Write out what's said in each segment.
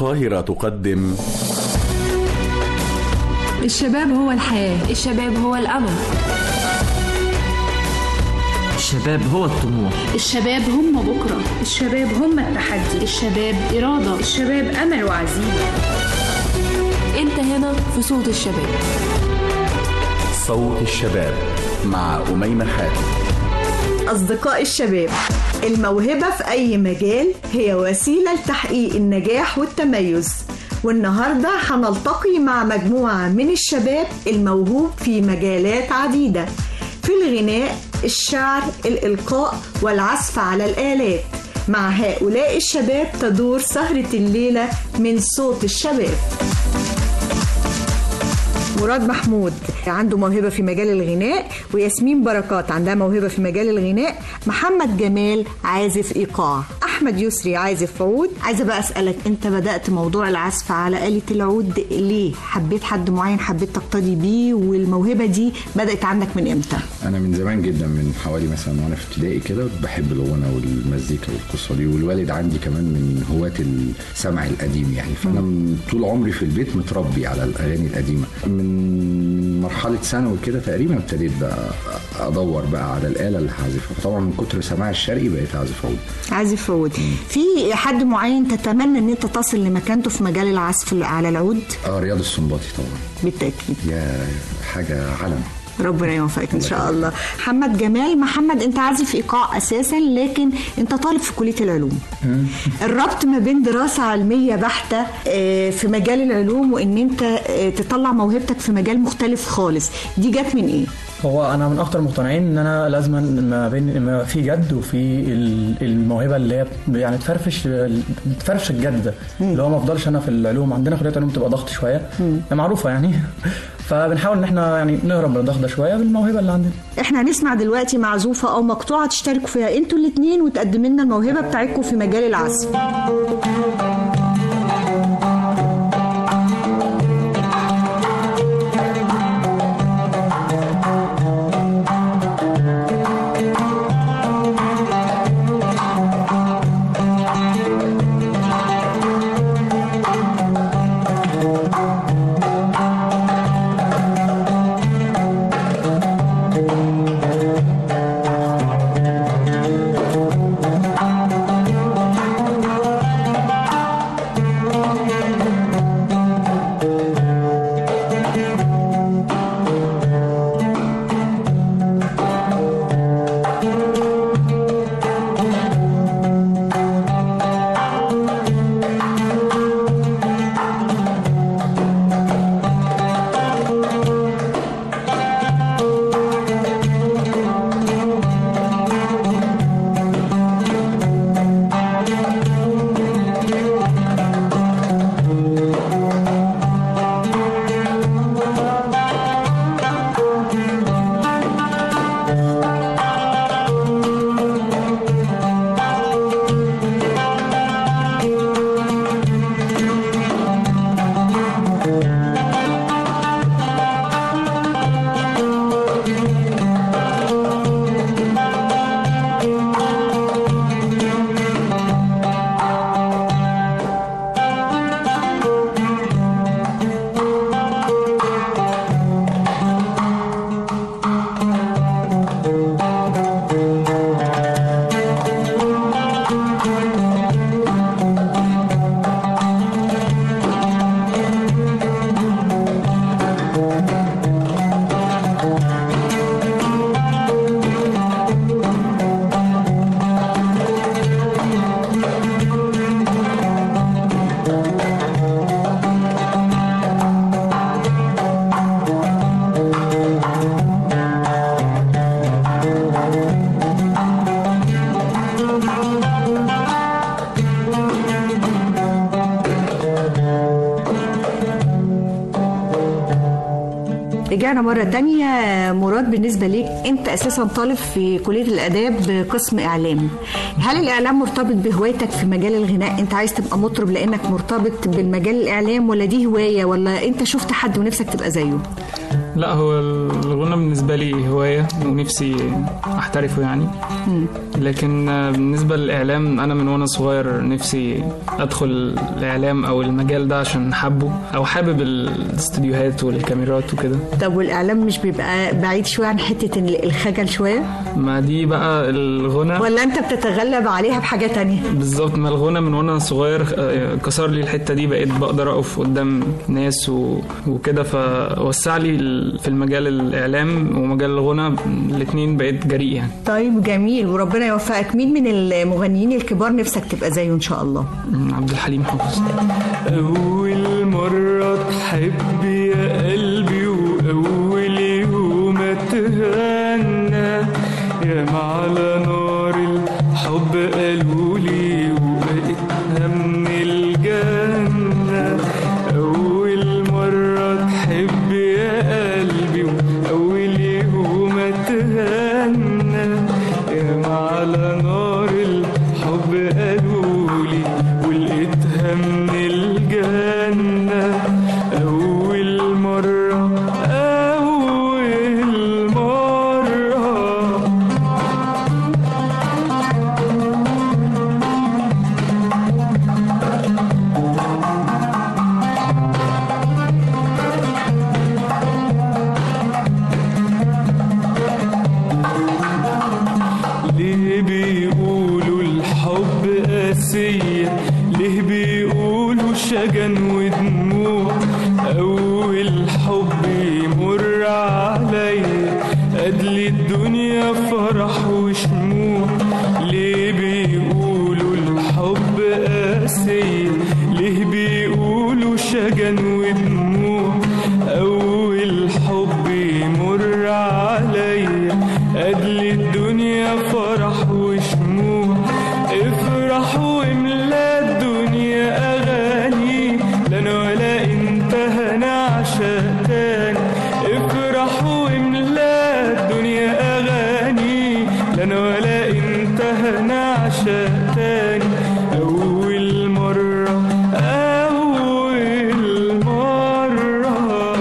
القاهرة تقدم الشباب هو الحياة الشباب هو الأمل الشباب هو الطموح الشباب هم بكرة الشباب هم التحدي الشباب إرادة الشباب أمل وعزيمة أنت هنا في صوت الشباب صوت الشباب مع أميمة حاتم أصدقاء الشباب الموهبة في أي مجال هي وسيلة لتحقيق النجاح والتميز والنهاردة هنلتقي مع مجموعة من الشباب الموهوب في مجالات عديدة في الغناء الشعر الإلقاء والعزف على الآلات مع هؤلاء الشباب تدور سهرة الليلة من صوت الشباب مراد محمود عنده موهبة في مجال الغناء وياسمين بركات عندها موهبة في مجال الغناء محمد جمال عازف إيقاع أحمد يسري عازف عود عايزة بقى أسألك أنت بدأت موضوع العزف على آلة العود ليه؟ حبيت حد معين حبيت تقتدي بيه والموهبة دي بدأت عندك من إمتى؟ انا من زمان جدا من حوالي مثلا وانا في ابتدائي كده بحب الغنى والمزيكا والقصه دي والوالد عندي كمان من هواة السمع القديم يعني فانا من طول عمري في البيت متربي على الاغاني القديمه من مرحله ثانوي كده تقريبا ابتديت بقى ادور بقى على الاله اللي هعزفها طبعا من كتر سماع الشرقي بقيت اعزف عود عازف عود في حد معين تتمنى ان انت تصل لمكانته في مجال العزف على العود اه رياض السنباطي طبعا بالتاكيد يا حاجه علم ربنا يوفقك ان شاء الله محمد جمال محمد انت عازف ايقاع اساسا لكن انت طالب في كليه العلوم الربط ما بين دراسه علميه بحته آه، في مجال العلوم وان انت آه، تطلع موهبتك في مجال مختلف خالص دي جت من ايه هو انا من اكتر المقتنعين ان انا لازم ما بين ما في جد وفي ال- الموهبه اللي هي يعني تفرفش تفرفش الجد ده اللي هو ما افضلش انا في العلوم عندنا كليه علوم بتبقى ضغط شويه معروفه يعني فبنحاول ان احنا يعني نهرب من الضغط ده شويه بالموهبه اللي عندنا احنا هنسمع دلوقتي معزوفه او مقطوعه تشتركوا فيها انتوا الاثنين وتقدم لنا الموهبه بتاعتكم في مجال العزف رجعنا مرة تانية مراد بالنسبة ليك أنت أساسا طالب في كلية الآداب قسم إعلام هل الإعلام مرتبط بهوايتك في مجال الغناء أنت عايز تبقى مطرب لأنك مرتبط بالمجال الإعلام ولا دي هواية ولا أنت شفت حد ونفسك تبقى زيه لا هو الغنى بالنسبة لي هواية ونفسي أحترفه يعني لكن آه، بالنسبة للإعلام أنا من وأنا صغير نفسي أدخل الإعلام أو المجال ده عشان حبه أو حابب الاستديوهات والكاميرات وكده طب والاعلام مش بيبقى بعيد شويه عن حته ال- الخجل شويه ما دي بقى الغنى ولا انت بتتغلب عليها بحاجه تانية بالظبط ما الغنى من وانا صغير آه، كسر لي الحته دي بقيت بقدر اقف قدام ناس و... وكده فوسع لي ال- في المجال الاعلام ومجال الغنى الاثنين بقيت جريء يعني طيب جميل وربنا يوفقك مين من المغنيين الكبار نفسك تبقى زيه ان شاء الله م، عبد الحليم حافظ أول مرة تحب يا قلبي وأول يوم أتهنى يا على نار الحب قالولي وبقيتها من الجنة أول مرة تحب يا قلبي وأول يوم أتهنى يا على نار الحب قالولي ولقيتها من الجنة أول مرة أول مرة ليه بيقولوا الحب قاسية ليه بيقولوا شجن ودموع أول حب يمر عليا أدلي الدنيا فرح وشموع ليه بيقولوا الحب قاسية ليه بيقولوا شجن ودموع أول حب يمر عليا أدلي الدنيا فرح وشموع افرح واملا الدنيا أغاني لا أنا ولا انت هنعشق تاني افرح واملا الدنيا أغاني لا أنا ولا انت هنعشق تاني أول مرة أول مرة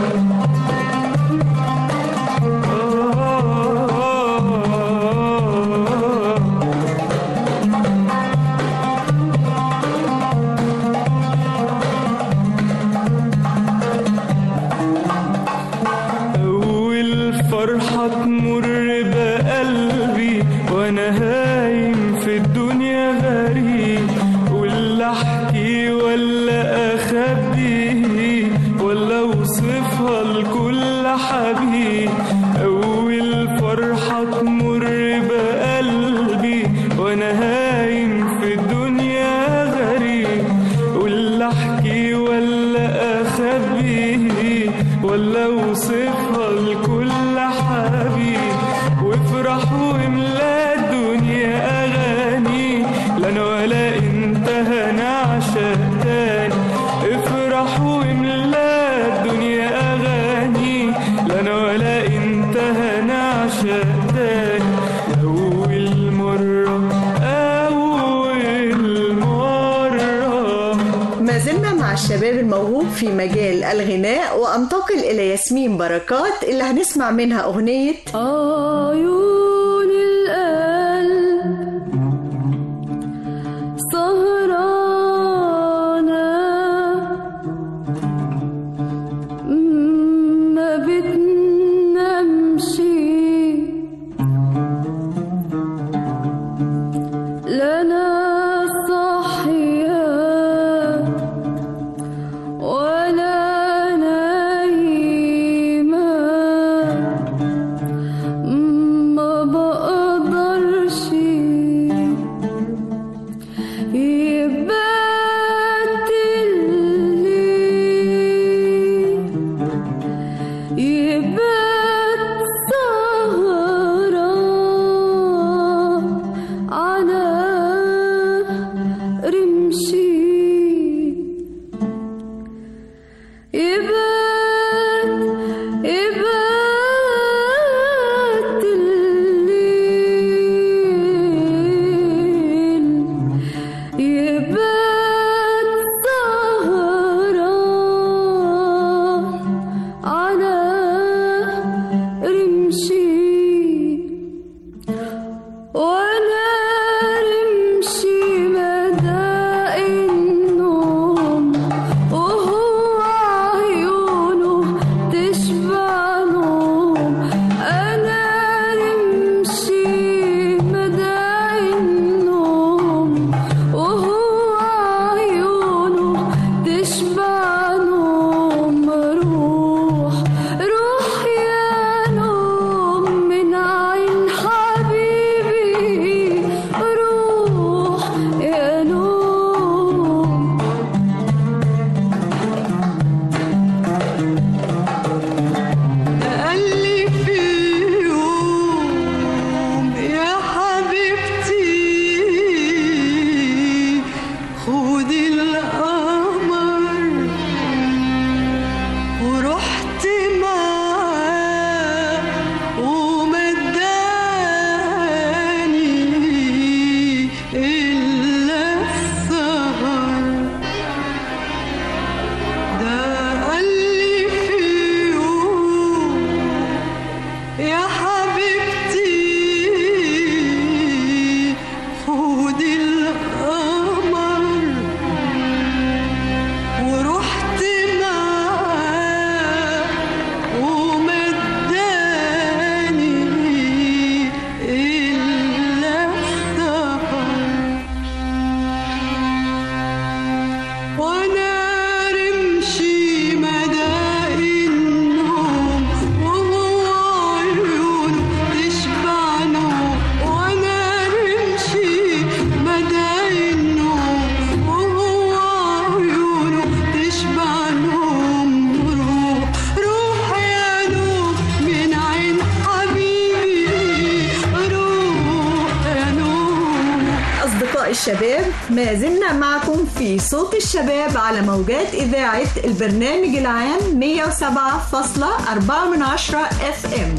أول فرحة تمر بقلبي وأنا هايم في الدنيا غريب ولا أحكي ولا أخبي ولا أوصفها لكل حبيب أول فرحة تمر بقلبي وأنا هايم في الدنيا غريب ولا أحكي ولا أخبي ولا أوصفها لكل حبيب وافرح واملا الدنيا أغاني لا أنا ولا أنت هنعشق تاني افرح واملا الدنيا أغاني لا أنا ولا أنت هنعشق تاني أول مرة أول مرة ما زلنا مع الشباب الموهوب في مجال الغناء وانتقل الى ياسمين بركات اللي هنسمع منها اغنيه عيون القلب سهرانة ما بتنامش لا أنا صاحية ولا نايمة الشباب ما زلنا معكم في صوت الشباب على موجات إذاعة البرنامج العام 107.4 من عشرة اف ام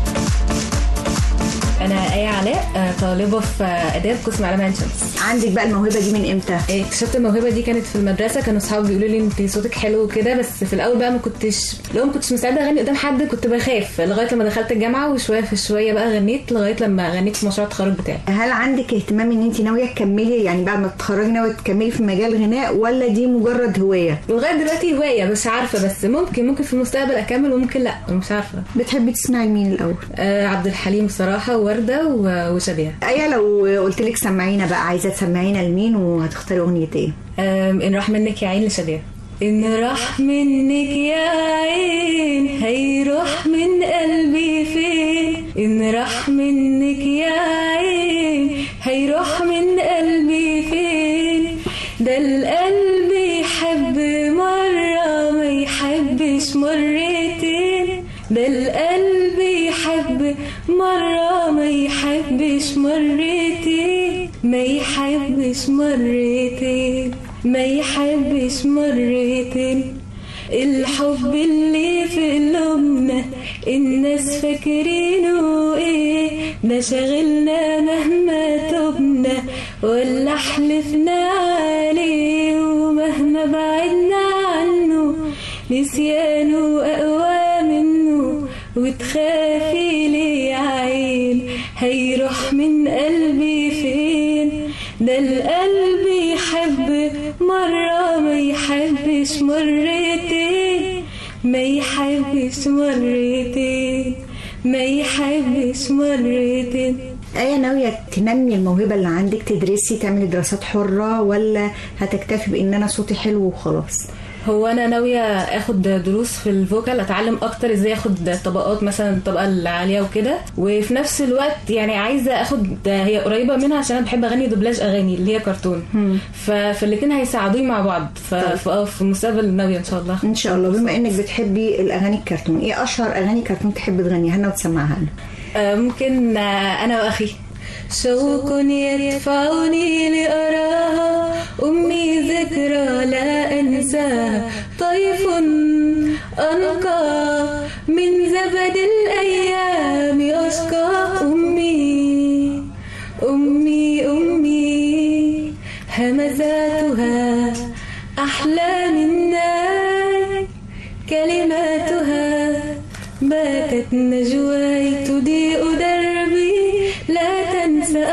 انا ايه علاء آه، طالبه في آه، اداب قسم علام عين شمس عندك بقى الموهبة دي من امتى؟ إيه، اكتشفت الموهبه دي كانت في المدرسه كانوا اصحابي بيقولوا لي انت صوتك حلو وكده بس في الاول بقى ما كنتش لو ما كنتش مستعده اغني قدام حد كنت بخاف لغايه لما دخلت الجامعه وشويه في شويه بقى غنيت لغايه لما غنيت في مشروع التخرج بتاعي هل عندك اهتمام ان انت ناويه تكملي يعني بعد ما تتخرجي ناويه تكملي في مجال الغناء ولا دي مجرد هوايه لغايه دلوقتي هوايه مش عارفه بس ممكن ممكن في المستقبل اكمل وممكن لا مش عارفه بتحبي تسمعي لمين الاول آه عبد الحليم الصراحه وورده و- وشبيه ايه لو قلت لك سمعينا بقى عايزه تسمعينا لمين وهتختاري اغنيه ايه آم، ان راح منك يا عين لشبيه ان راح منك يا عين هيروح من قلبي فين ان راح منك يا عين هيروح من قلبي فين ده القلب يحب مرة ما يحبش مرتين ده القلب يحب مرة ما يحبش مرتين ما يحبش مرتين ما يحبش مرتين الحب اللي في قلوبنا الناس فاكرينه ايه ده شغلنا مهما تبنا ولا حلفنا عليه ومهما بعدنا عنه نسيانه اقوى منه وتخافي لي يا عين هيروح من قلبي فين ده القلب يحب مرة ما يحبش مرتين ما يحبش مرتين ما يحبش مرتين ايه ناويه تنمي الموهبه اللي عندك تدرسي تعملي دراسات حره ولا هتكتفي بان انا صوتي حلو وخلاص هو انا ناويه اخد دروس في الفوكال اتعلم اكتر ازاي اخد طبقات مثلا الطبقه العاليه وكده وفي نفس الوقت يعني عايزه اخد هي قريبه منها عشان انا بحب اغني دوبلاج اغاني اللي هي كرتون ف... فالاتنين هيساعدوني مع بعض ف... ف... آه، في المستقبل ناويه ان شاء الله ان شاء الله بما انك بتحبي الاغاني الكرتون ايه اشهر اغاني كرتون تحبي تغنيها لنا وتسمعها لنا آه، ممكن آه، انا واخي شوق يدفعني لأراها أمي ذكرى لا أنساها طيف أنقى من زبد الأيام أشقى أمي أمي أمي همزاتها أحلى من نار كلماتها باتت نجواي تضيء دربي لا تنسى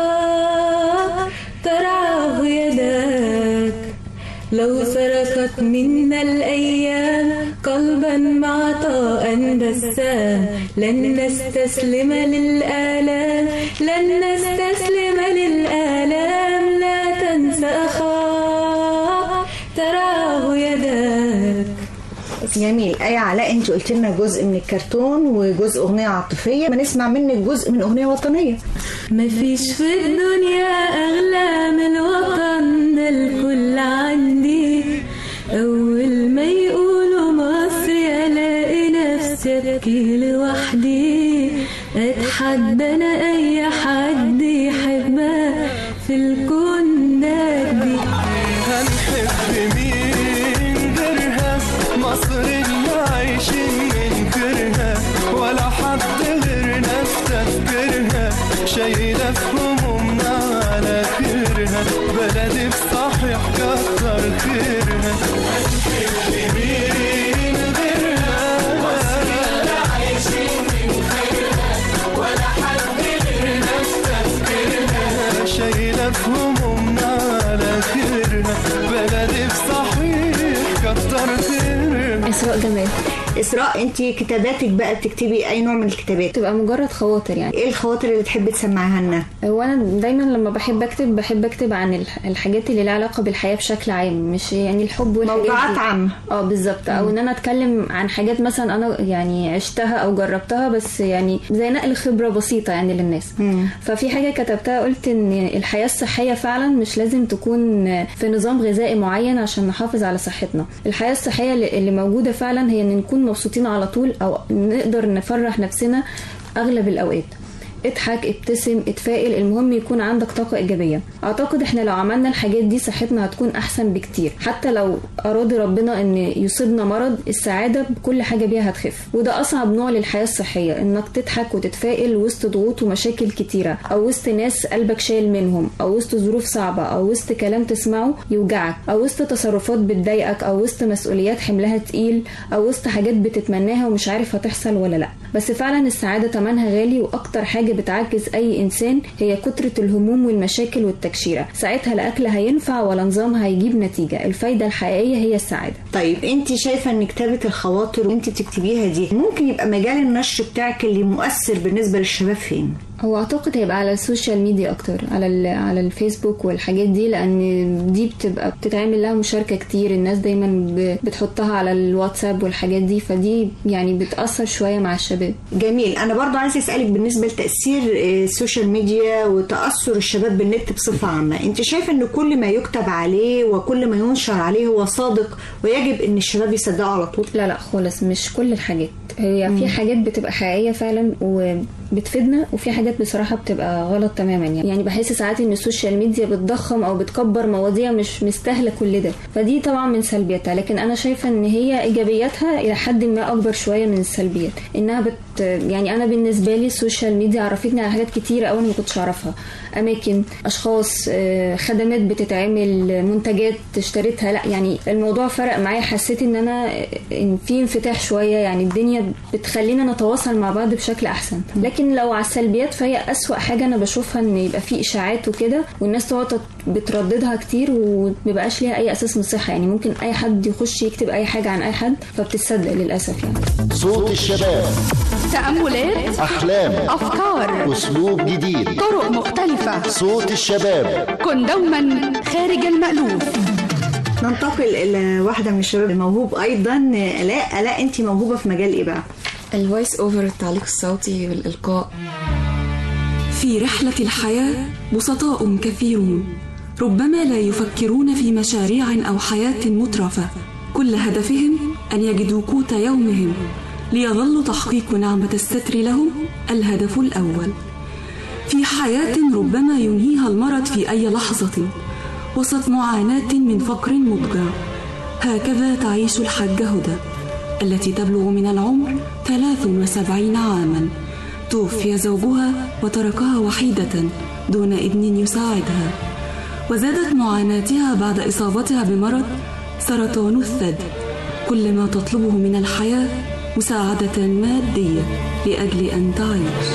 أخاك ترعاه يداك لو سرقت منا الأيام قلبا معطاء دسام لن نستسلم للآلام لن نستسلم للآلام لا تنسى أخاك تراه يداك جميل ايه علاء انت قلت لنا جزء من الكرتون وجزء اغنيه عاطفيه ما نسمع منك جزء من اغنيه وطنيه مفيش في الدنيا أغلى من الوطن ده الكل عندي أول ما يقولوا مصر ألاقي نفسي أبكي لوحدي أتحدى أنا أي حد يحبها في الكون نادي هنحب مين غيرها مصر اللي عايشين ننكرها ولا حد غيرنا استذكرها شايلة في همومنا على خيرها بلدي بصحيح كتر خيرها هنحب مين غيرها مصر اللي عايشين ننكرها ولا حد غيرنا استذكرها شايلة في همومنا على خيرها بلدي بصحيح كتر خيرها إسراء جمال اسراء انت كتاباتك بقى بتكتبي اي نوع من الكتابات تبقى مجرد خواطر يعني ايه الخواطر اللي تحبي تسمعها لنا وانا دايما لما بحب اكتب بحب اكتب عن الح- الحاجات اللي لها علاقه بالحياه بشكل عام مش يعني الحب والحاجات موضوعات دي. عامة. اه بالظبط او ان انا اتكلم عن حاجات مثلا انا يعني عشتها او جربتها بس يعني زي نقل خبره بسيطه يعني للناس ففي حاجه كتبتها قلت ان الحياه الصحيه فعلا مش لازم تكون في نظام غذائي معين عشان نحافظ على صحتنا الحياه الصحيه اللي اللي موجوده فعلا هي ان نكون مبسوطين على طول او نقدر نفرح نفسنا اغلب الاوقات اضحك ابتسم اتفائل المهم يكون عندك طاقة إيجابية أعتقد إحنا لو عملنا الحاجات دي صحتنا هتكون أحسن بكتير حتى لو أراد ربنا إن يصيبنا مرض السعادة بكل حاجة بيها هتخف وده أصعب نوع للحياة الصحية إنك تضحك وتتفائل وسط ضغوط ومشاكل كتيرة أو وسط ناس قلبك شايل منهم أو وسط ظروف صعبة أو وسط كلام تسمعه يوجعك أو وسط تصرفات بتضايقك أو وسط مسؤوليات حملها تقيل أو وسط حاجات بتتمناها ومش عارف هتحصل ولا لأ بس فعلا السعادة تمنها غالي وأكتر حاجة بتعجز أي إنسان هي كترة الهموم والمشاكل والتكشيرة ساعتها لا أكل هينفع ولا نظام هيجيب نتيجة الفايدة الحقيقية هي السعادة طيب انت شايفه ان كتابه الخواطر وانت بتكتبيها دي ممكن يبقى مجال النشر بتاعك اللي مؤثر بالنسبه للشباب فين هو اعتقد هيبقى على السوشيال ميديا اكتر على ال- على الفيسبوك والحاجات دي لان دي بتبقى بتتعمل لها مشاركه كتير الناس دايما ب- بتحطها على الواتساب والحاجات دي فدي يعني بتاثر شويه مع الشباب جميل انا برضو عايزه اسالك بالنسبه لتاثير آه، السوشيال ميديا وتاثر الشباب بالنت بصفه عامه انت شايفه ان كل ما يكتب عليه وكل ما ينشر عليه هو صادق ويجب ان الشباب يصدقوا على طول لا لا خالص مش كل الحاجات هي في حاجات بتبقى حقيقيه فعلا وبتفيدنا وفي حاجات بصراحه بتبقى غلط تماما يعني يعني بحس ساعات ان السوشيال ميديا بتضخم او بتكبر مواضيع مش مستاهله كل ده فدي طبعا من سلبياتها لكن انا شايفه ان هي ايجابياتها الى حد ما اكبر شويه من السلبيات انها بت يعني انا بالنسبه لي السوشيال ميديا عرفتني على حاجات كتيره قوي انا ما كنتش اعرفها اماكن اشخاص آه، خدمات بتتعمل منتجات اشتريتها لا يعني الموضوع فرق معايا حسيت ان انا إن في انفتاح شويه يعني الدنيا بتخلينا نتواصل مع بعض بشكل احسن لكن لو على السلبيات فهي اسوا حاجه انا بشوفها ان يبقى في اشاعات وكده والناس تقعد تت- بترددها كتير ومبيبقاش ليها اي اساس من صحه يعني ممكن اي حد يخش يكتب اي حاجه عن اي حد فبتتصدق للاسف يعني صوت الشباب تأملات أحلام أفكار أسلوب جديد طرق مختلفة صوت الشباب كن دوما خارج المألوف ننتقل الى واحده من الشباب الموهوب ايضا الاء الاء انت موهوبه في مجال ايه بقى الفويس اوفر التعليق الصوتي والإلقاء في رحلة الحياة بسطاء كثيرون ربما لا يفكرون في مشاريع أو حياة مترفة كل هدفهم أن يجدوا قوت يومهم ليظل تحقيق نعمة الستر لهم الهدف الأول في حياة ربما ينهيها المرض في أي لحظة وسط معاناة من فقر مضجع هكذا تعيش الحاجة هدى التي تبلغ من العمر 73 عاماً توفي زوجها وتركها وحيدة دون ابن يساعدها وزادت معاناتها بعد إصابتها بمرض سرطان الثدي كل ما تطلبه من الحياة مساعدة مادية لأجل أن تعيش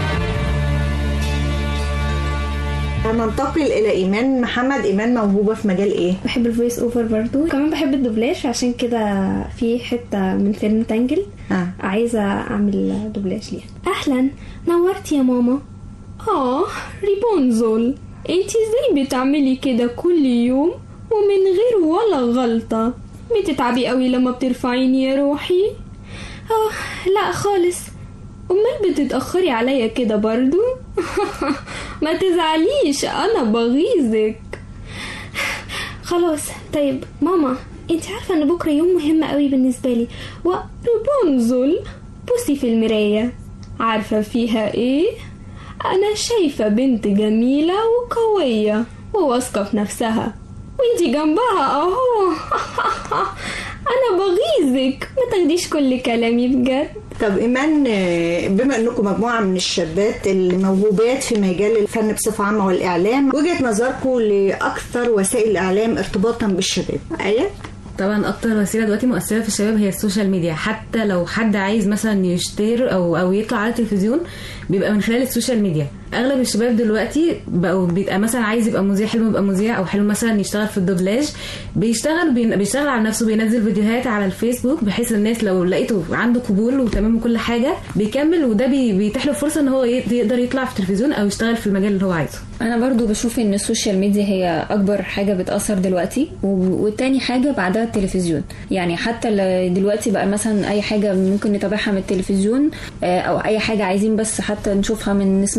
هننتقل الى ايمان محمد ايمان موهوبه في مجال ايه بحب الفويس اوفر برضو كمان بحب الدوبلاج عشان كده في حته من فيلم تانجل آه. عايزه اعمل دوبلاج ليها اهلا نورت يا ماما اه ريبونزول انتي ازاي بتعملي كده كل يوم ومن غير ولا غلطه بتتعبي قوي لما بترفعيني يا روحي اه لا خالص امال بتتاخري عليا كده برضو ما تزعليش انا بغيظك خلاص طيب ماما انت عارفه ان بكره يوم مهم قوي بالنسبه لي ورابنزل بصي في المرايه عارفه فيها ايه انا شايفه بنت جميله وقويه وواثقه في نفسها وانتي جنبها اهو انا بغيظك ما تاخديش كل كلامي بجد طب ايمان آه، بما انكم مجموعه من الشابات الموهوبات في مجال الفن بصفه عامه والاعلام وجهه نظركم لاكثر وسائل الاعلام ارتباطا بالشباب ايه طبعا اكتر وسيله دلوقتي مؤثره في الشباب هي السوشيال ميديا حتى لو حد عايز مثلا يشتهر او او يطلع على التلفزيون بيبقى من خلال السوشيال ميديا اغلب الشباب دلوقتي بقوا بيبقى مثلا عايز يبقى مذيع حلو يبقى مذيع او حلو مثلا يشتغل في الدوبلاج بيشتغل بين- بيشتغل على نفسه بينزل فيديوهات على الفيسبوك بحيث الناس لو لقيته عنده قبول وتمام وكل حاجه بيكمل وده بي- بيتيح له فرصه ان هو ي- يقدر يطلع في التلفزيون او يشتغل في المجال اللي هو عايزه انا برضو بشوف ان السوشيال ميديا هي اكبر حاجه بتاثر دلوقتي و- والتاني حاجه بعدها التلفزيون يعني حتى ل- دلوقتي بقى مثلا اي حاجه ممكن نتابعها من التلفزيون آه، او اي حاجه عايزين بس حتى نشوفها من نسمعها من الراديو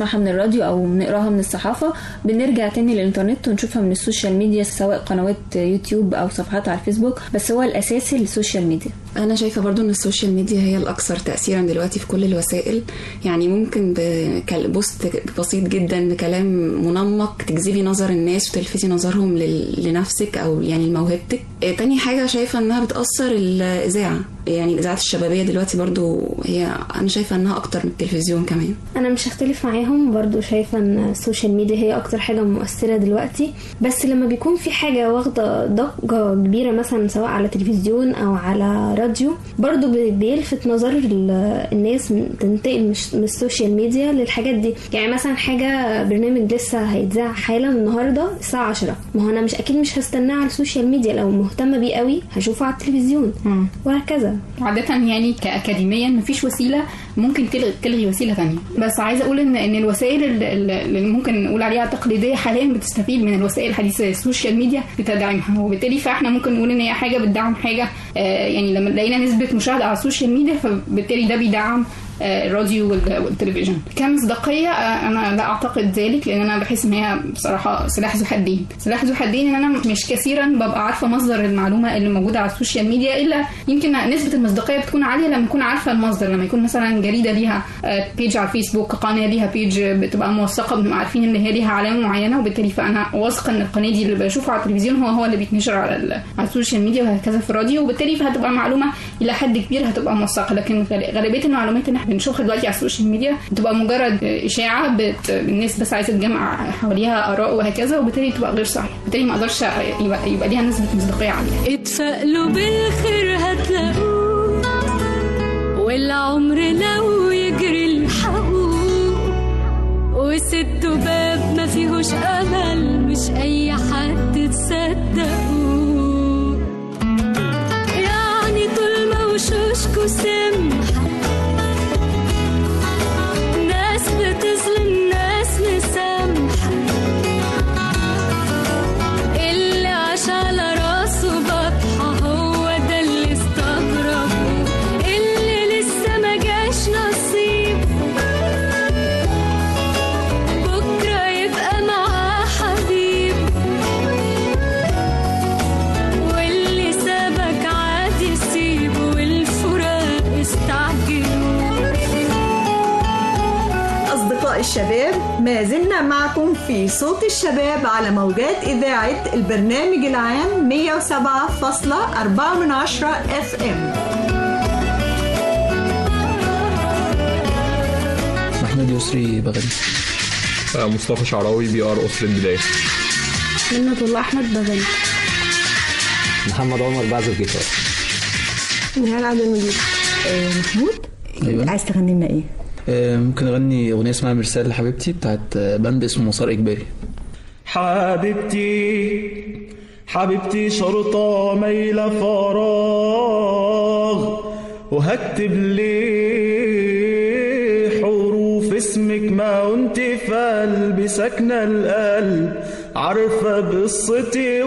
الراديو او بنقراها من الصحافه بنرجع تاني للانترنت ونشوفها من السوشيال ميديا سواء قنوات يوتيوب او صفحات على الفيسبوك بس هو الاساسي السوشيال ميديا انا شايفه برضو ان السوشيال ميديا هي الاكثر تاثيرا دلوقتي في كل الوسائل يعني ممكن ببوست بسيط جدا بكلام منمق تجذبي نظر الناس وتلفتي نظرهم لل- لنفسك او يعني لموهبتك آه، تاني حاجه شايفه انها بتاثر الاذاعه يعني الاذاعات الشبابيه دلوقتي برضو هي انا شايفه انها اكتر من التلفزيون كمان انا مش هختلف معاهم برضو شايفه ان السوشيال ميديا هي اكتر حاجه مؤثره دلوقتي بس لما بيكون في حاجه واخده ضجه كبيره مثلا سواء على تلفزيون او على راديو برضو بي- بيلفت نظر ال- الناس من- تنتقل مش من السوشيال ميديا للحاجات دي يعني مثلا حاجه برنامج لسه هيتذاع حالا النهارده الساعه 10 ما هو انا مش اكيد مش هستناه على السوشيال ميديا لو مهتمه بيه قوي هشوفه على التلفزيون وهكذا عادة يعني كأكاديميا مفيش وسيلة ممكن تلغي, تلغي وسيلة تانية بس عايزة أقول إن إن الوسائل ال- ال- اللي ممكن نقول عليها تقليدية حاليا بتستفيد من الوسائل الحديثة زي السوشيال ميديا بتدعمها وبالتالي فإحنا ممكن نقول إن هي حاجة بتدعم حاجة آه، يعني لما لقينا نسبة مشاهدة على السوشيال ميديا فبالتالي ده بيدعم آه، الراديو وال- والتلفزيون كمصداقية آه، أنا لا أعتقد ذلك لأن أنا بحس إن هي بصراحة سلاح ذو حدين سلاح ذو حدين إن أنا مش كثيرا ببقى عارفة مصدر المعلومة اللي موجودة على السوشيال ميديا إلا يمكن نسبة المصداقية بتكون عالية لما أكون عارفة المصدر لما يكون مثلا جريدة ليها آه، بيج على الفيسبوك قناة ليها بيج بتبقى موثقة بنبقى عارفين إن هي ليها علامة معينة وبالتالي فأنا واثقة إن القناة دي اللي بشوفه على التلفزيون هو هو اللي بيتنشر على ال- على السوشيال ميديا وهكذا في الراديو وبالتالي فهتبقى معلومة إلى حد كبير هتبقى موثقة لكن غال- غالبية المعلومات اللي احنا بنشوفها دلوقتي على السوشيال ميديا بتبقى مجرد إشاعة بت... الناس بس عايزة تجمع حواليها آراء وهكذا وبالتالي تبقى غير صحيحة بالتالي ما أقدرش يبقى, يبقى ليها نسبة مصداقية عالية اتفائلوا بالخير هتلاقوه والعمر لو يجري الحقوق وسدوا باب ما فيهوش امل مش اي حد تصدقوه يعني طول ما وشوشكوا سمحة ناس بتظلم ناس مسامحة اللي عاش على راسه بطحة هو ده اللي استغربه اللي لسه ما جاش نصيب بكرة يبقى معاه حبيب واللي سابك عادي سيبه والفراق استعجلوا أصدقاء الشباب ما زلنا معكم في صوت الشباب على موجات إذاعة البرنامج العام 107.4 من عشرة اف ام محمود يسري بغدادي مصطفى شعراوي بي ار أسرة بداية منة الله أحمد بغني محمد عمر بعزف جيتار نهال عبد المجيد محمود أيوة. عايز تغني لنا ايه؟ آه، ممكن اغني اغنيه اسمها مرسال لحبيبتي بتاعت آه، باند اسمه مسار اجباري حبيبتي حبيبتي شرطة ميلة فراغ وهكتب ليه حروف اسمك ما وانت في قلبي ساكنة القلب عارفة بقصتي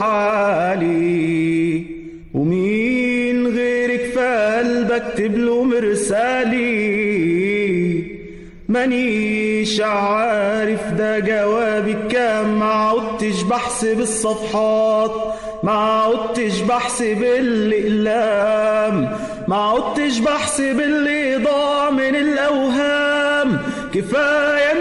وحالي ومين غيرك في قلبي اكتب له مرسالي مانيش عارف ده جوابك كام ما عدتش بحسب الصفحات ما عدتش بحسب الأقلام ما عدتش بحسب اللي ضاع من الأوهام كفاية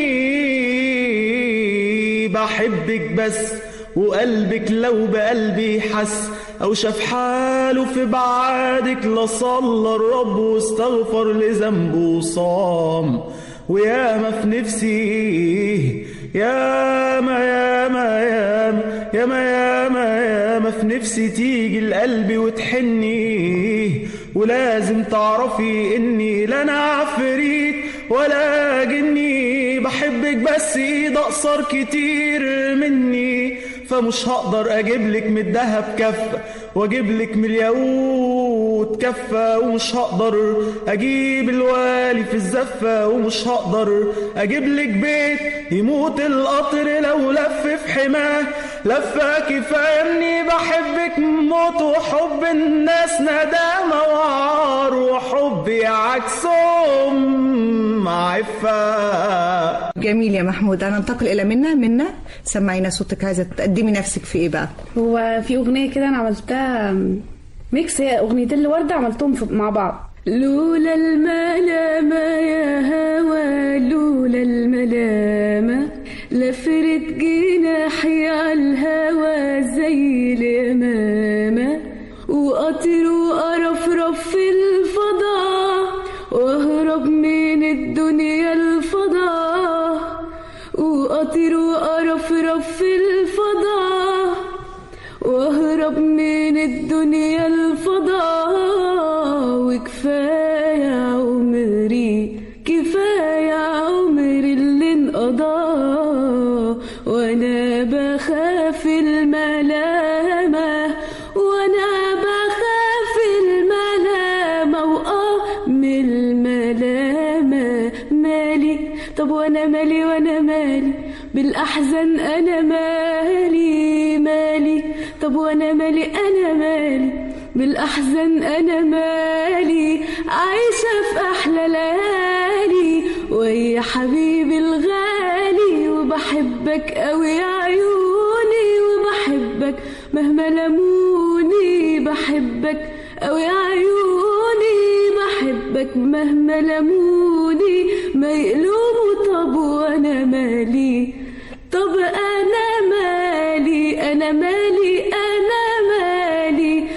اني بحبك بس وقلبك لو بقلبي حس او شاف حاله في بعادك لصلى الرب واستغفر لذنبه وصام وياما في نفسي ياما ياما ياما ياما ياما ياما في نفسي تيجي لقلبي وتحني ولازم تعرفي اني لا انا عفريت ولا جني بحبك بس ايد اقصر كتير مني فمش هقدر اجيب لك من الدهب كفه واجيب لك من الياقوت كفه ومش هقدر اجيب الوالي في الزفه ومش هقدر اجيب لك بيت يموت القطر لو لف في حماه لفه كفايه اني بحبك موت وحب الناس ندامه وعار وحبي عكسهم عفه جميل يا محمود انا انتقل الى منى منى سمعينا صوتك عايزه تقدمي نفسك في ايه بقى هو في اغنيه كده انا عملتها ميكس هي اغنيتين لوردة عملتهم في- مع بعض لولا الملامة يا هوى لولا الملامة لفرت جناحي على الهوى زي اليمامة وأطير وأرفرف في الفضاء وأهرب من الدنيا الفضاء وأطير وأرفرف في الفضاء واهرب من الدنيا الفضاء وكفاية عمري كفاية عمري اللي انقضى وانا بخاف الملامة وانا بخاف الملامة واه من الملامة مالي طب وانا مالي وانا مالي بالاحزان انا مالي مالي طب وانا مالي انا مالي بالاحزان انا مالي عايشه في احلى ليالي ويا حبيبي الغالي وبحبك قوي يا عيوني وبحبك مهما لموني بحبك قوي يا عيوني بحبك مهما لموني ما يقلوموا طب وانا مالي طب انا مالي انا مالي انا مالي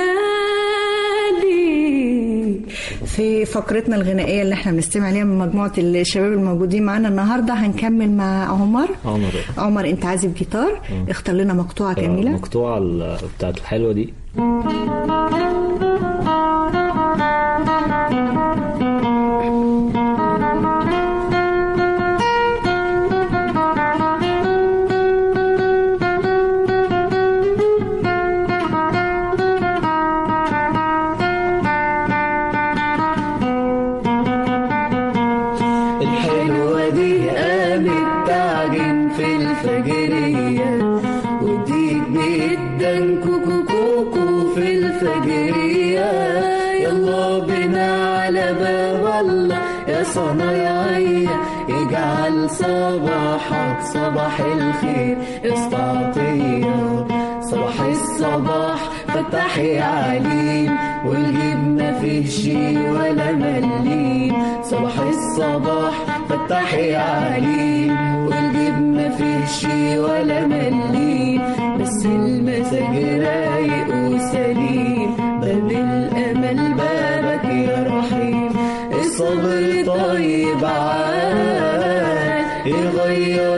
مالي في فقرتنا الغنائيه اللي احنا بنستمع عليها من مجموعه الشباب الموجودين معانا النهارده هنكمل مع عمر عمر عمر انت عازف جيتار مم. اختار لنا مقطوعه جميله المقطوعة ال- بتاعت الحلوة دي الحلوة دي قامت تعجن في الفجرية وديك بيدن كوكو كوكو في الفجرية يلا بنا على باب الله يا صنايعية اجعل صباحك صباح الخير استعطية صباح الصباح فتح يا عليم والجيب ما فيه شي ولا مليم صباح الصباح فتح يا عليم والجيب ما فيه شي ولا مليم بس المزاج رايق وسليم باب الامل بابك يا رحيم الصبر طيب عال يغير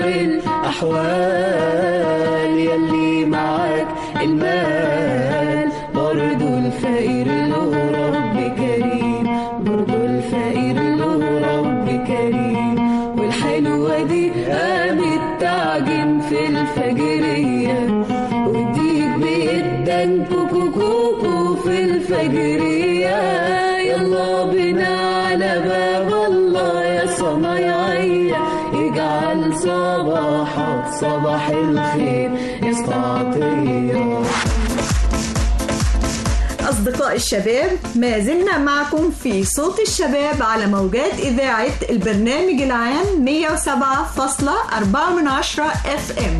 الاحوال يلي معاك المال برضو الفقير له رب كريم برضو الفقير له رب كريم والحلوة دي قامت تعجن في الفجرية وديك بيدن كوكو كوكو في الفجرية يلا بنا على باب الله يا صنايعية يجعل صباحك صباح الخير استعطية أصدقاء الشباب ما زلنا معكم في صوت الشباب على موجات إذاعة البرنامج العام 107.4 من عشرة اف ام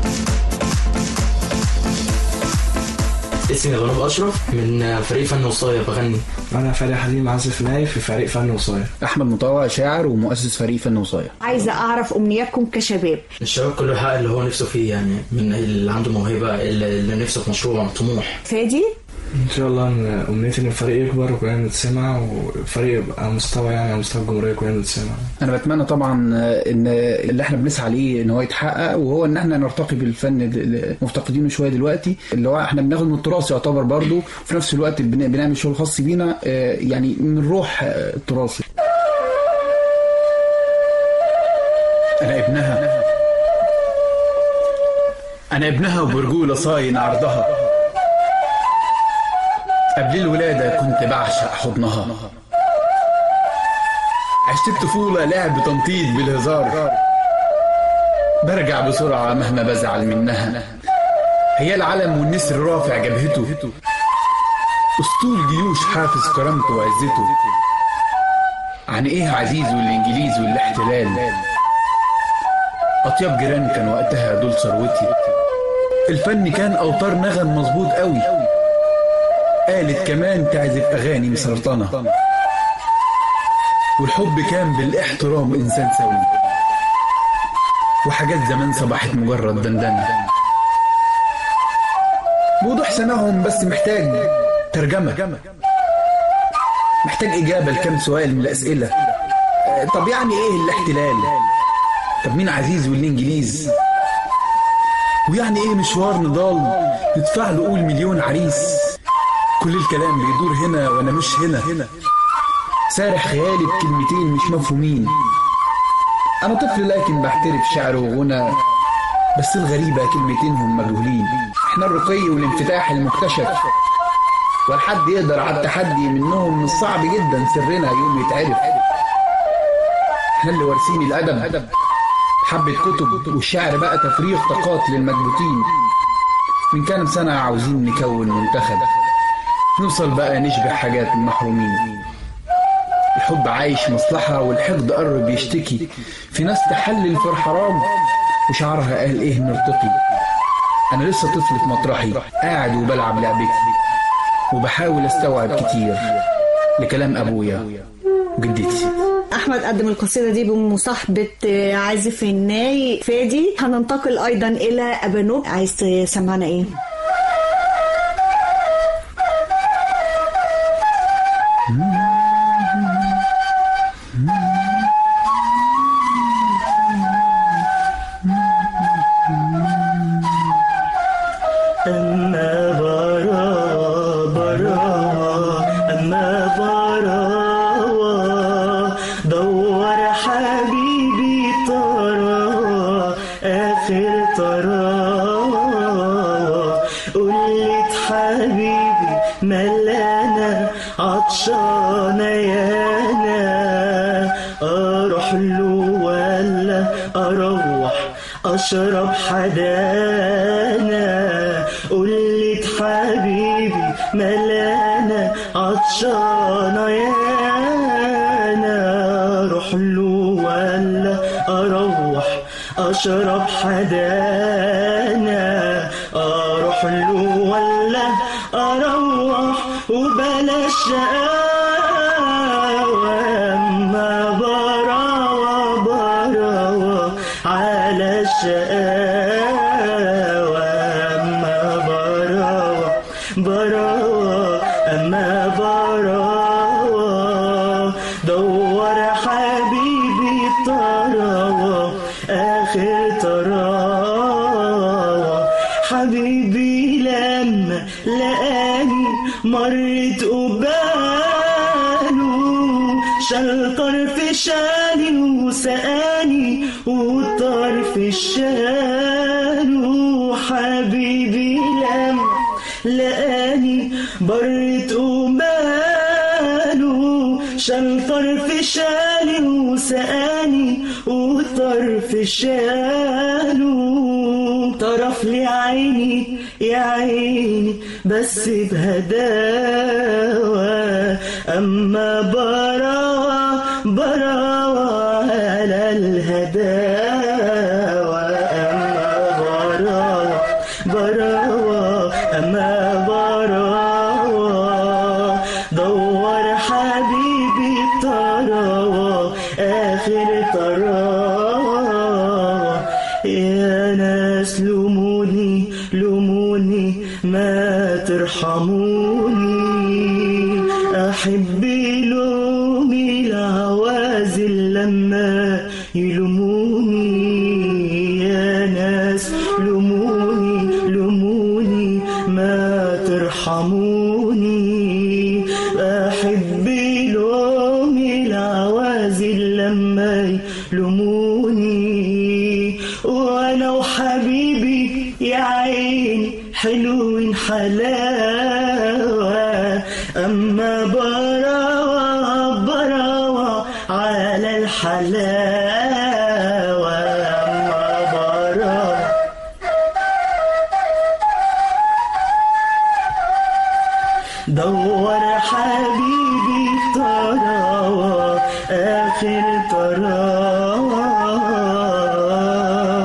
اسمي غنوب أشرف من فريق فن وصاية بغني أنا فريق حليم عازف ناي في فريق فن وصاية أحمد مطوع شاعر ومؤسس فريق فن وصاية عايزة أعرف أمنياتكم كشباب الشباب كله يحقق اللي هو نفسه فيه يعني من اللي عنده موهبة اللي اللي نفسه في مشروع طموح فادي إن شاء الله إن أمنيتي إن الفريق يكبر وكلنا نتسمع والفريق يبقى على مستوى يعني على مستوى الجمهورية كلنا نتسمع أنا بتمنى طبعا ان اللي احنا بنسعى ليه ان هو يتحقق وهو ان احنا نرتقي بالفن اللي مفتقدينه شويه دلوقتي اللي هو احنا بناخد من التراث يعتبر برضه وفي نفس الوقت بن- بنعمل شغل خاص بينا آه، يعني من روح آه، التراث أنا ابنها أنا ابنها وبرجولة صاين عرضها قبل الولادة كنت بعشق حضنها عشت الطفولة لعب تنطيط بالهزار برجع بسرعة مهما بزعل منها هي العلم والنسر رافع جبهته أسطول جيوش حافظ كرامته وعزته عن إيه عزيز والإنجليز والاحتلال أطيب جيران كان وقتها دول ثروتي الفن كان أوتار نغم مظبوط قوي قالت كمان تعزف أغاني مسرطنة والحب كان بالاحترام إنسان سوي وحاجات زمان صبحت مجرد دندنة بوضوح سماعهم بس محتاج ترجمة محتاج إجابة لكم سؤال من الأسئلة آه، طب يعني إيه الاحتلال؟ طب مين عزيز والإنجليز؟ ويعني إيه مشوار نضال ندفع له قول مليون عريس؟ كل الكلام بيدور هنا وأنا مش هنا هنا سارح خيالي بكلمتين مش مفهومين أنا طفل لكن بحترف شعر وغنى بس الغريبة كلمتينهم مجهولين احنا الرقي والانفتاح المكتشف ولا حد يقدر على التحدي منهم مش صعب جدا سرنا يوم يتعرف احنا اللي وارثين الادب حبة كتب والشعر بقى تفريغ طاقات للمكبوتين من كام سنة عاوزين نكون منتخب نوصل بقى نشبه حاجات المحرومين الحب عايش مصلحة والحقد قرب يشتكي في ناس تحلل في الحرام وشعرها قال ايه نرتقي انا لسه طفل في مطرحي قاعد وبلعب لعبتي وبحاول استوعب كتير لكلام ابويا وجدتي احمد قدم القصيده دي بمصاحبه عازف الناي فادي هننتقل ايضا الى ابانوب عايز تسمعنا ايه أما برا برا أما برا دور حبيبي ترى آخر ترى قلت حبيبي ملانا عطشانة يانا أروح له ولا أروح أشرب حدانا قلت حبيبي ملانا عطشانة يانا أروح له ولا أروح أشرب حدانا أروح له ولا أروح وبلاش شقاوة أما براوة براوة على الشقاوة أما براوة براوة أما براوة دور حبيبي طراوة آخر طراوة حبيبي لما لقاني مرت قباله شال طرف شالي وسقاني وطرف شاله حبيبي لما لقاني برت قباله شال طرف شالي وسقاني وطرف شاله طرف لي عيني يا عيني بس بهداوة أما براوة براوة على الهداوة أما براوة براوة أما براوة دور حبيبي طراوة آخر طراوة يا ناس لوموني لوموني ما ترحموني أحبي لومي العوازل لما يلوموني يا ناس لوموني لوموني ما ترحموني أحبي لومي العوازل لما يلوموني وأنا وحبيبي يا عيني حلوين حلاوة أما براوة براوة على الحلاوة أما براوة دور حبيبي طراوة آخر طراوة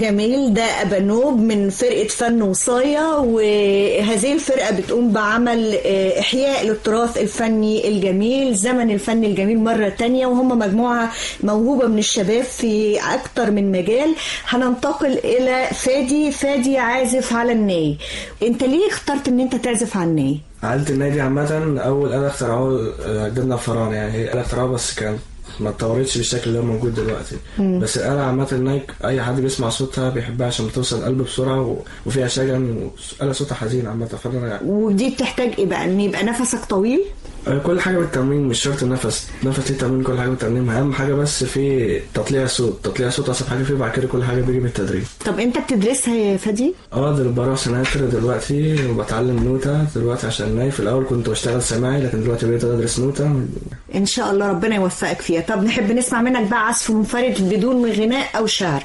جميل ده أبانوب من فرقة فن وصاية وهذه الفرقة بتقوم بعمل آه، إحياء للتراث الفني الجميل زمن الفن الجميل مرة تانية وهم مجموعة موهوبة من الشباب في أكتر من مجال هننتقل إلى فادي فادي عازف على الناي أنت ليه اخترت إن أنت تعزف على الناي؟ آلة النادي عامة أول آلة اخترعوها آه، جدنا الفراعنة يعني هي آلة اخترعوها بس كان ما اتطورتش بالشكل اللي هو موجود دلوقتي مم. بس الآلة عامة نايك أي حد بيسمع صوتها بيحبها عشان بتوصل القلب بسرعة و... وفيها شجن وآلة صوتها حزين عامة فأنا ودي بتحتاج إيه بقى؟ إن يبقى نفسك طويل؟ آه، كل حاجة بالتمرين مش شرط النفس نفس التمرين كل حاجة بالتمرين أهم حاجة بس في تطليع صوت تطليع صوت أصعب حاجة فيه بعد كده كل حاجة بيجي بالتدريب طب أنت بتدرسها يا فادي؟ اه دل بروح سناتر دلوقتي وبتعلم نوتة دلوقتي عشان ناي في الأول كنت بشتغل سماعي لكن دلوقتي بقيت أدرس نوتة إن شاء الله ربنا يوفقك فيها طب نحب نسمع منك بقى عزف منفرد بدون غناء أو شعر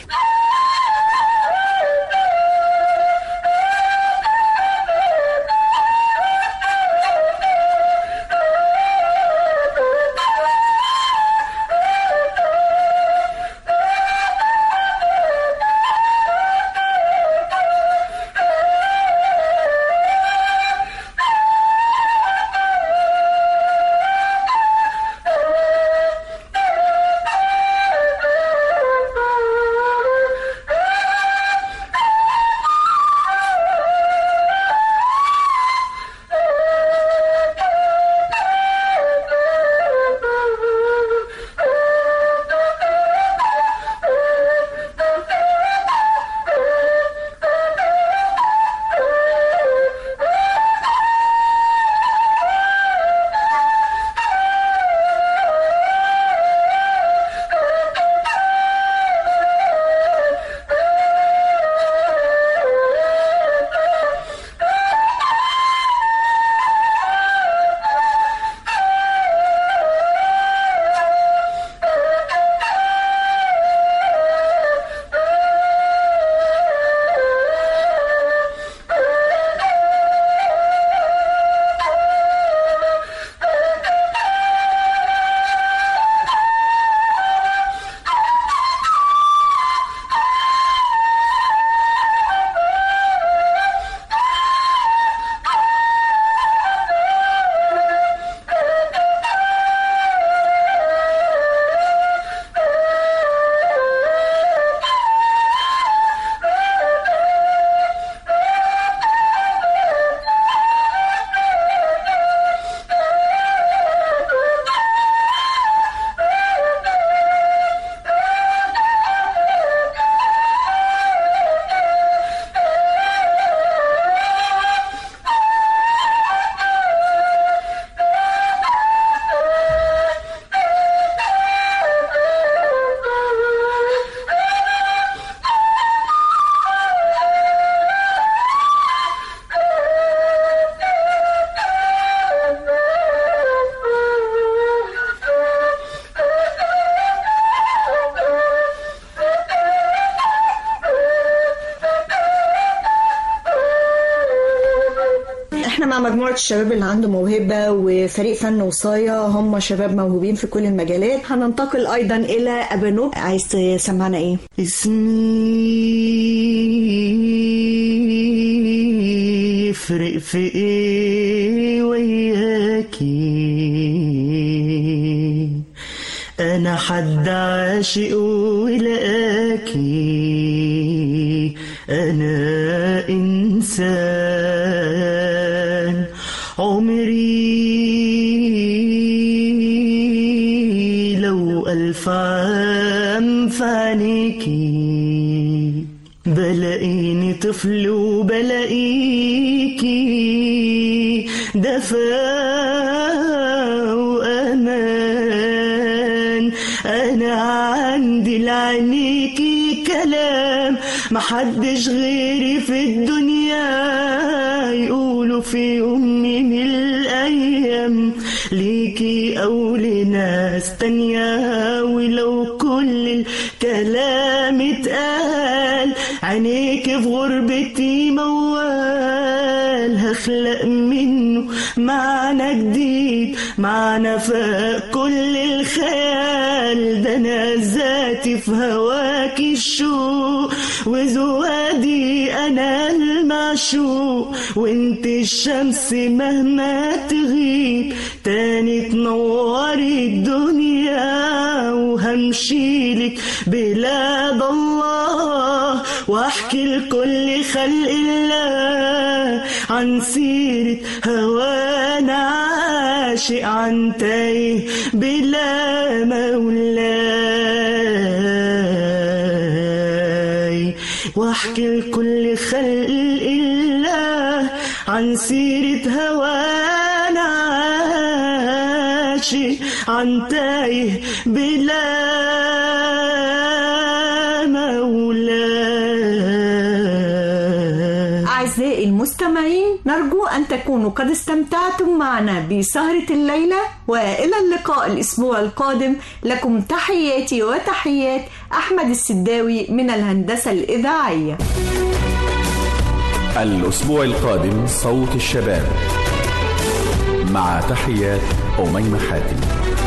احنا مع مجموعة الشباب اللي عنده موهبة وفريق فن وصاية هم شباب موهوبين في كل المجالات هننتقل ايضا الى ابانوب عايز تسمعنا ايه اسمي يفرق في ايه وياكي انا حد عاشق ولقاكي انا انسان عمري لو الف عام في عينيكي بلاقيني طفل وبلاقيكي دفا وأمان أنا عندي لعينيكي كلام محدش غيري في الدنيا يقولوا في يوم من الأيام ليكي أو لناس تانية ولو كل الكلام اتقال عينيك في غربتي موال نخلق منه معنى جديد معنى فاق كل الخيال ده انا ذاتي في هواك الشوق وزوادي انا المعشوق وانت الشمس مهما تغيب تاني تنوري الدنيا وهمشيلك بلاد الله واحكي لكل خلق الله عن سيرة هوانا عاشق عن تايه بلا مولاي واحكي لكل خلق الله عن سيرة هوانا عاشق عن تايه بلا مولاي أعزائي المستمعين نرجو أن تكونوا قد استمتعتم معنا بسهرة الليلة وإلى اللقاء الأسبوع القادم لكم تحياتي وتحيات أحمد السداوي من الهندسة الإذاعية الأسبوع القادم صوت الشباب مع تحيات أميمة حاتم